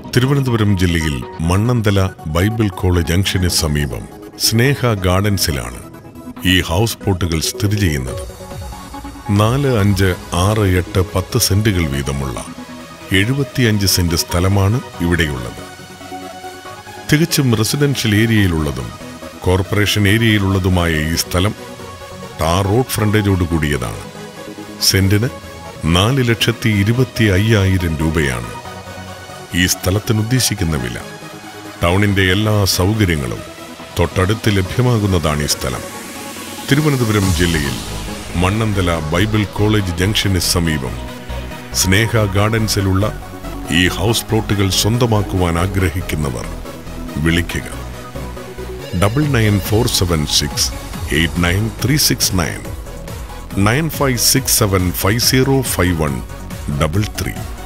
തിരുവനന്തപുരം ജില്ലയിൽ Mannanthala Bible college junction സമീപം സ്നേഹ ഗാർഡൻസിലാണ് ഈ ഹൗസ് ബോട്ടുകൾ സ്ഥിതി ചെയ്യുന്നത് നാല് അഞ്ച് ആറ് എട്ട് പത്ത് സെന്റുകൾ വീതമുള്ള എഴുപത്തിയഞ്ച് സെന്റ് സ്ഥലമാണ് ഇവിടെയുള്ളത് തികച്ചും റെസിഡൻഷ്യൽ ഏരിയയിലുള്ളതും കോർപ്പറേഷൻ ഏരിയയിലുള്ളതുമായ ഈ സ്ഥലം ടാർ റോഡ് ഫ്രണ്ടേജോട് കൂടിയതാണ് സെന്റിന് നാല് ലക്ഷത്തി ഇരുപത്തി അയ്യായിരം രൂപയാണ് ഈ സ്ഥലത്തിന് ഉദ്ദേശിക്കുന്ന വില ടൗണിന്റെ എല്ലാ സൗകര്യങ്ങളും തൊട്ടടുത്ത് ലഭ്യമാകുന്നതാണ് ഈ സ്ഥലം തിരുവനന്തപുരം ജില്ലയിൽ മണ്ണന്തല ബൈബിൾ കോളേജ് ജംഗ്ഷന് സമീപം സ്നേഹ ഗാർഡൻസിലുള്ള ഈ ഹൗസ് പ്ലോട്ടുകൾ സ്വന്തമാക്കുവാൻ ആഗ്രഹിക്കുന്നവർ വിളിക്കുക double nine four seven six eight nine three six nine nine five six seven five zero five one double three